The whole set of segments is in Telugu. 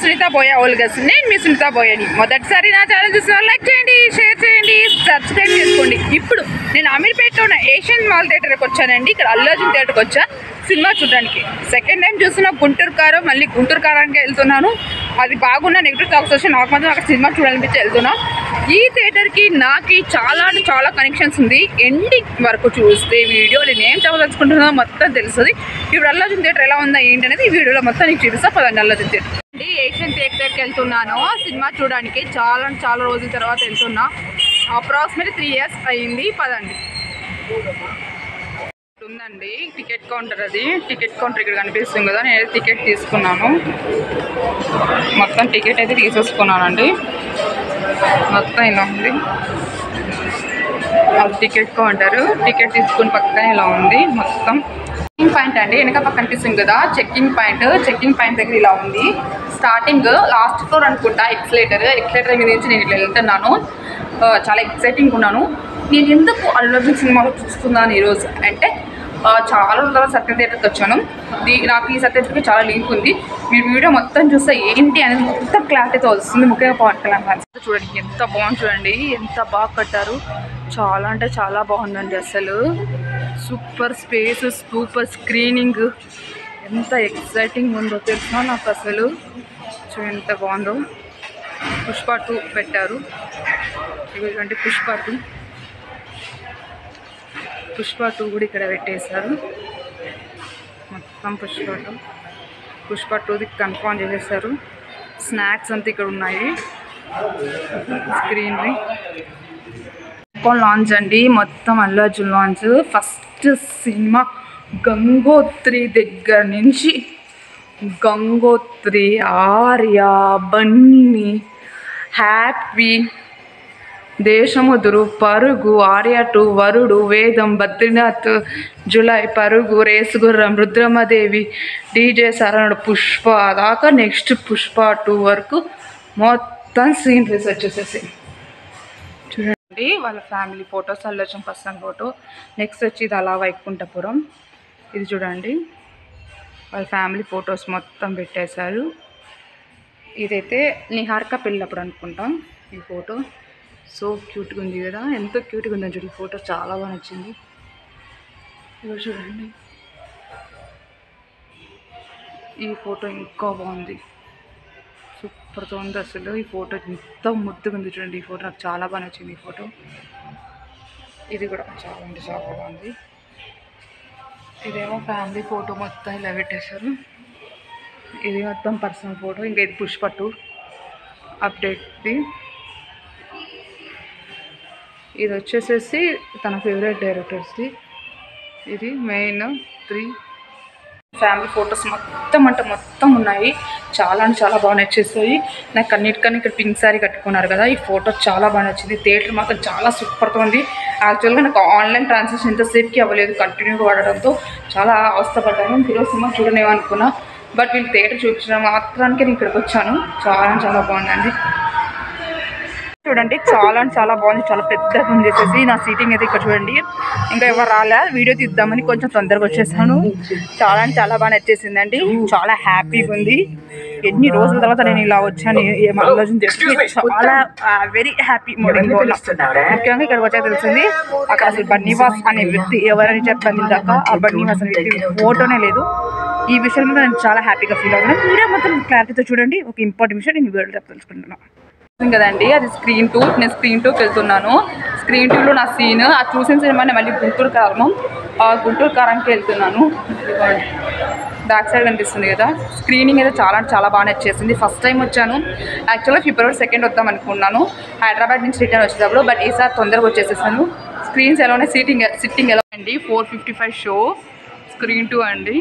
సునీత బోయా ఓల్గస్ నేను మీ సునీత బోయని మొదటిసారి నా ఛానల్ చూసిన వాళ్ళు లైక్ చేయండి షేర్ చేయండి సబ్స్క్రైబ్ చేసుకోండి ఇప్పుడు నేను అమీర్పేటలో ఉన్న ఏషియన్ మాల్ థియేటర్కి వచ్చానండి ఇక్కడ అల్లు అర్జున్ థియేటర్కి వచ్చా సినిమా చూడడానికి సెకండ్ టైం చూస్తున్న గుంటూరు కారం మళ్ళీ గుంటూరు కారానికి వెళ్తున్నాను అది బాగున్న నెగిటివ్ టాక్స్ వచ్చి నాకు మాత్రం అక్కడ సినిమా చూడాలనిపించి వెళ్తున్నా ఈ థియేటర్కి నాకు చాలా అంటే చాలా కనెక్షన్స్ ఉంది ఎండింగ్ వరకు చూస్తే వీడియో నేను ఏం చెప్పదలుచుకుంటున్నా మొత్తం తెలుస్తుంది ఇప్పుడు అల్లాజన్ థియేటర్ ఎలా ఉందా ఏంటి అనేది ఈ వీడియోలో మొత్తం నీకు చూపిస్తా పదండి అల్లాజన్ థియేటర్ అండి ఏషియన్ థియేటర్కి వెళ్తున్నాను సినిమా చూడడానికి చాలా అంటే చాలా రోజుల తర్వాత వెళ్తున్నా అప్రాక్సిమేట్లీ త్రీ ఇయర్స్ అయింది పదండి ఉందండి టికెట్ కౌంటర్ అది టికెట్ కౌంటర్ ఇక్కడ కనిపిస్తుంది కదా నేను టికెట్ తీసుకున్నాను మొత్తం టికెట్ అయితే తీసేసుకున్నానండి మొత్తం ఇలా ఉంది అది టికెట్ కౌంటర్ టికెట్ తీసుకుని పక్కన ఇలా ఉంది మొత్తం చెక్కింగ్ పాయింట్ అండి వెనక పక్క కనిపిస్తుంది కదా చెక్కింగ్ పాయింట్ చెక్కింగ్ పాయింట్ దగ్గర ఇలా ఉంది స్టార్టింగ్ లాస్ట్ ఫ్లోర్ అనుకుంటా ఎక్స్లేటర్ ఎక్స్లేటర్ మీద నుంచి నేను ఇట్లా వెళ్తున్నాను ఆ, చాలా ఎక్సైటింగ్ ఉన్నాను నేను ఎందుకు అల్లు అర్జున్ సినిమాలో చూస్తున్నాను ఈరోజు అంటే ఆ, చాలా రోజుల తర్వాత సత్యం థియేటర్కి వచ్చాను దీ- నాకు ఈ సత్యం థియేటర్కి చాలా లింక్ ఉంది మీరు వీడియో మొత్తం చూస్తే ఏంటి అనేది మొత్తం క్లారిటీతో వస్తుంది ముఖ్యంగా పవన్ కళ్యాణ్ ఫ్యాన్స్ చూడండి ఎంత బాగుంది చూడండి ఎంత బాగా కట్టారు చాలా అంటే చాలా బాగుందండి అసలు సూపర్ స్పేస్ సూపర్ స్క్రీనింగ్ ఎంత ఎక్సైటింగ్ ఉందో తెలుసా నాకు అసలు చూడండి ఎంత బాగుందో పుష్ప టూ పెట్టారు ఇదిగోండి పుష్ప టూ పుష్ప టూ కూడా ఇక్కడ పెట్టేశారు మొత్తం పుష్ప టూ పుష్ప టూది కన్ఫర్మ్ చేసేసారు స్నాక్స్ అంతా ఇక్కడ ఉన్నాయి స్క్రీన్వి పాప్కార్న్ లాంచ్ అండి మొత్తం అల్లు అర్జున్ లాంచ్ ఫస్ట్ సినిమా గంగోత్రి దగ్గర నుంచి Gangotri Arya Bunny Happy Desamuduru Parugu Arya two Varudu Vedam Badrinath Julayi Parugu Race Gurram Rudhramadevi DJ Sarrainodu Pushpa దాకా నెక్స్ట్ పుష్ప టూ వరకు మొత్తం సీన్ రీస్ వచ్చేసేసి చూడండి వాళ్ళ ఫ్యామిలీ ఫొటోస్ అల్లొచ్చిన పర్సన్ ఫోటో నెక్స్ట్ వచ్చి ఇది అలా వైకుంఠపురం ఇది చూడండి వాళ్ళ ఫ్యామిలీ ఫొటోస్ మొత్తం పెట్టేశారు ఇదైతే నిహారిక పెళ్ళప్పుడు అనుకుంటాం ఈ ఫోటో సో క్యూట్గా ఉంది కదా ఎంతో క్యూట్గా ఉందని చూడండి ఈ ఫోటో చాలా బాగా నచ్చింది ఇదిగో చూడండి ఈ ఫోటో ఇంకా బాగుంది సూపర్గా ఉంది అసలు ఈ ఫోటో ఎంత ముద్దుగా ఉంది చూడండి ఈ ఫోటో నాకు చాలా బాగా నచ్చింది ఈ ఫోటో ఇది కూడా చాలా అంటే చాలా బాగుంది ఇదేమో ఫ్యామిలీ ఫోటో మొత్తం ఇలా పెట్టేశారు ఇది మొత్తం పర్సనల్ ఫోటో ఇంకా ఇది పుష్ప టూ అప్డేట్ది ఇది వచ్చేసేసి తన ఫేవరెట్ డైరెక్టర్స్ది ఇది మెయిన్ త్రీ ఫ్యామిలీ ఫొటోస్ మొత్తం అంటే మొత్తం ఉన్నాయి చాలా అంటే చాలా బాగా నచ్చేస్తాయి నాకు అన్నిటికన్నా ఇక్కడ పింక్ శారీ కట్టుకున్నారు కదా ఈ ఫోటో చాలా బాగా నచ్చింది థియేటర్ మాత్రం చాలా సూపర్గా ఉంది యాక్చువల్గా నాకు ఆన్లైన్ ట్రాన్సాక్షన్ ఎంతసేపుకి అవ్వలేదు కంటిన్యూగా వాడడంతో చాలా అవస్థపడ్డాను ఈరోజు సినిమా చూడనేమనుకున్నా బట్ వీళ్ళు థియేటర్ చూపించడం మాత్రానికి నేను ఇక్కడికి వచ్చాను చాలా అంటే చాలా బాగుందండి చూడండి చాలా అంటే చాలా బాగుంది చాలా పెద్దగా ఉంది చేసేసి నా సీటింగ్ అయితే ఇక్కడ చూడండి ఇంకా ఎవరు రాలే వీడియో తీద్దామని కొంచెం తొందరగా వచ్చేసాను చాలా అంటే చాలా బాగా నచ్చేసిందండి చాలా హ్యాపీగా ఉంది ఎన్ని రోజుల తర్వాత నేను ఇలా వచ్చాను ఏం ఆలోచన చేసి చాలా వెరీ హ్యాపీ మూడింగ్ ముఖ్యంగా ఇక్కడికి వచ్చాక తెలిసింది అక్కడ అసలు బన్నీవాస్ అనే వ్యక్తి ఎవరని చెప్పాను ఇందాక ఆ బన్నీవాస్ అనే వ్యక్తి ఫోటోనే లేదు ఈ విషయం మీద నేను చాలా హ్యాపీగా ఫీల్ అవుతున్నాను వీడియో మొత్తం క్లారిటీతో చూడండి ఒక ఇంపార్టెంట్ విషయం నేను వీడియో తెలుసుకుంటున్నాను ఉంది కదండి అది స్క్రీన్ టూ నేను స్క్రీన్ టూకి వెళ్తున్నాను స్క్రీన్ టూలో నా సీన్ ఆ చూసిన సినిమాని మళ్ళీ గుంటూరు కారం ఆ గుంటూరు కారంకి వెళ్తున్నాను ఇదిగోండి. బ్యాక్ సైడ్ కనిపిస్తుంది కదా స్క్రీనింగ్ అయితే చాలా అంటే చాలా బాగా నచ్చేసింది ఫస్ట్ టైం వచ్చాను యాక్చువల్గా ఫిబ్రవరి సెకండ్ వద్దాం అనుకున్నాను హైదరాబాద్ నుంచి రిటర్న్ వచ్చేటప్పుడు బట్ ఈసారి తొందరగా వచ్చేసేసాను స్క్రీన్స్ ఎలా ఉన్నాయి సీటింగ్ సిట్టింగ్ ఎలా అండి four fifty five show screen two అండి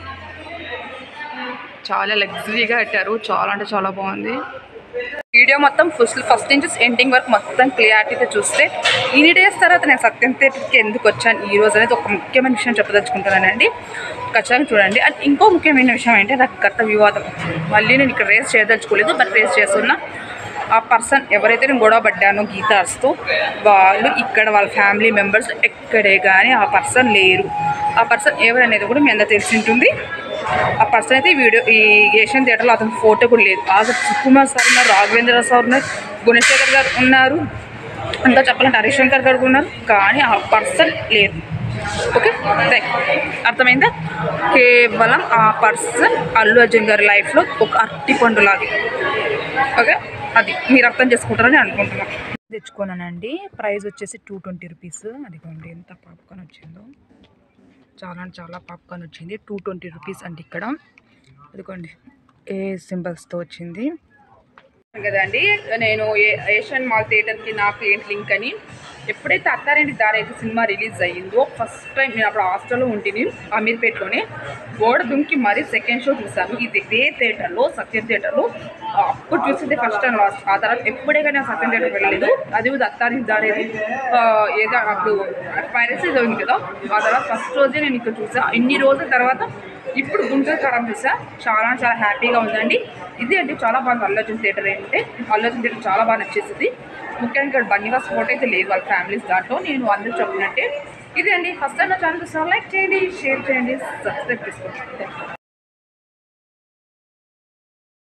చాలా లగ్జరీగా కట్టారు చాలా అంటే చాలా బాగుంది వీడియో మొత్తం ఫస్ట్ ఫస్ట్ నుంచి ఎండింగ్ వరకు మొత్తం క్లియారిటీతో చూస్తే ఇన్ని డేస్ తర్వాత నేను సత్యం థియేటర్కి ఎందుకు వచ్చాను ఈ రోజు అనేది ఒక ముఖ్యమైన విషయం చెప్పదలుచుకుంటున్నానండి ఖచ్చితంగా చూడండి అండ్ ఇంకో ముఖ్యమైన విషయం ఏంటి నాకు గత వివాదం మళ్ళీ నేను ఇక్కడ రేస్ చేయదలుచుకోలేదు బట్ రేస్ చేస్తున్నా ఆ పర్సన్ ఎవరైతే నేను గొడవ పడ్డానో గీతార్స్తో వాళ్ళు ఇక్కడ వాళ్ళ ఫ్యామిలీ మెంబర్స్ ఎక్కడే కానీ ఆ పర్సన్ లేరు ఆ పర్సన్ ఎవరనేది కూడా మీ అందరూ తెలిసి ఉంటుంది ఆ పర్సన్ అయితే ఈ వీడియో ఈ ఏషియన్ థియేటర్లో అతని ఫోటో కూడా లేదు ఆ సుకుమార్ సార్ ఉన్నారు రాఘవేంద్ర సార్ ఉన్నారు గుణశేఖర్ గారు ఉన్నారు ఇంకా చెప్పాలంటే హరిశంకర్ గారు కూడా ఉన్నారు కానీ ఆ పర్సన్ లేదు ఓకే థ్యాంక్ అర్థమైందా కేవలం ఆ పర్సన్ అల్లు అర్జున్ గారి లైఫ్లో ఒక అరటి పండు లాగే ఓకే అది మీరు అర్థం చేసుకుంటారని అనుకుంటున్నాను తెచ్చుకున్నానండి ప్రైస్ వచ్చేసి టూ ట్వంటీ రూపీస్ అదిగోండి ఎంత పాప్కార్న్ వచ్చిందో చాలా అంటే చాలా పాప్కార్న్ వచ్చింది టూ ట్వంటీ రూపీస్ అండి ఇక్కడ అదిగోండి ఏ సింబల్స్తో వచ్చింది కదండి నేను ఏ- ఏషియన్ మాల్ థియేటర్కి నాకు ఏంటి లింక్ అని ఎప్పుడైతే అత్తారేంటి దారి అయితే సినిమా రిలీజ్ అయ్యిందో ఫస్ట్ టైం నేను అప్పుడు హాస్టల్లో ఉంటుంది అమీర్పేటలోనే గోడ దుంకి మరీ సెకండ్ షో చూసాను ఇది ఇదే థియేటర్లో సత్యం థియేటర్లో ఆ, అప్పుడు చూసింది ఫస్ట్ టైం లాస్ట్ ఆ తర్వాత ఎప్పుడే కానీ ఆ సత్యం థియేటర్ వెళ్ళలేదు అది కూడా అత్తారేంటి దారి ఆ, ఏదో అప్పుడు పైరసీ ఉంది కదా ఆ తర్వాత ఫస్ట్ రోజే నేను ఇక్కడ చూసా ఇన్ని రోజుల తర్వాత ఇప్పుడు గుంటూరు కరం చూసా చాలా చాలా హ్యాపీగా ఉందండి ఇది అంటే చాలా బాగా అల్లర్జున్ థియేటర్ ఏంటంటే అల్లర్జున్ థియేటర్ చాలా బాగా నచ్చేసింది ముఖ్యంగా ఇక్కడ బన్నీవాస్ ఫోటో అయితే లేదు వాళ్ళ ఫ్యామిలీస్ దాంట్లో నేను అందరూ చెప్పినట్టే ఇది అండి ఫస్ట్ టైం నా ఛానల్ చూసిన లైక్ చేయండి షేర్ చేయండి సబ్స్క్రైబ్ చేసుకోండి